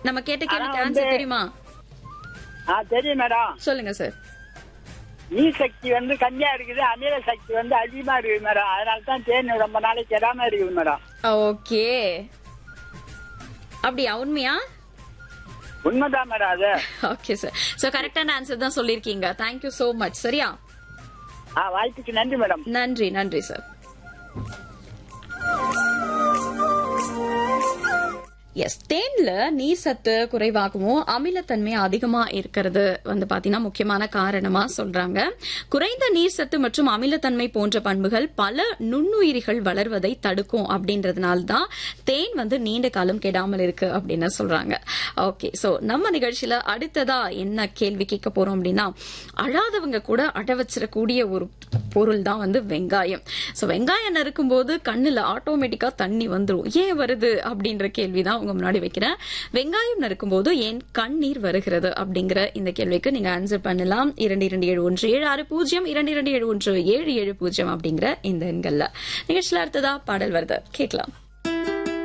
நம்ம கேட்ட கேள்விக்கு ஆனா ஆன்சர் வந்து- தெரியுமா ஆ தெரியும் மேடம் சொல்லுங்க சார் நீர் சக்தி வந்து கம்மியா இருக்குது அமில சக்தி வந்து அதிகமா இருக்குது மேடம் அதனால தான் தேன் ரொம்ப நாளைக்கு கெடாம இருக்குது மேடம் ஓகே அப்படியா உண்மையா உண்மைதான் மேடம் அது ஓகே சார் சோ கரெக்டான ஆன்சர் தான் சொல்லிருக்கீங்க தேங்க்யூ சோ மச் சரியா ஆ வாய்ப்புக்கு நன்றி மேடம் நன்றி நன்றி சார் எஸ் தேன்ல நீர் சத்து குறைவாகவும் அமிலத்தன்மை அதிகமா இருக்கிறது வந்து பாத்தீங்கன்னா முக்கியமான காரணமா சொல்றாங்க குறைந்த நீர் சத்து மற்றும் அமிலத்தன்மை போன்ற பண்புகள் பல நுண்ணுயிரிகள் வளர்வதை தடுக்கும் அப்படின்றதுனால தான் தேன் வந்து நீண்ட காலம் கெடாமல் இருக்கு அப்படின்னு சொல்றாங்க ஓகே சோ நம்ம நிகழ்ச்சியில அடுத்ததா என்ன கேள்வி கேட்க போறோம் அப்படின்னா அழாதவங்க கூட அட வச்சிடக்கூடிய ஒரு பொருள் தான் வந்து வெங்காயம் சோ வெங்காயம் நறுக்கும் போது கண்ணுல ஆட்டோமேட்டிக்கா தண்ணி வந்துரும் ஏன் வருது அப்படின்ற கேள்விதான் உங்க முன்னாடி வைக்கிறேன் வெங்காயம் நறுக்கும் போது ஏன் கண்ணீர் வருகிறது அப்படிங்கிற இந்த கேள்விக்கு நீங்க ஆன்சர் பண்ணலாம் இரண்டு இரண்டு ஏழு ஒன்று ஏழு ஆறு பூஜ்ஜியம் இரண்டு இரண்டு ஏழு ஒன்று ஏழு ஏழு பூஜ்ஜியம் அப்படிங்கிற இந்த எண்கள்ல நிகழ்ச்சியில அடுத்ததா பாடல் வருது கேட்கலாம்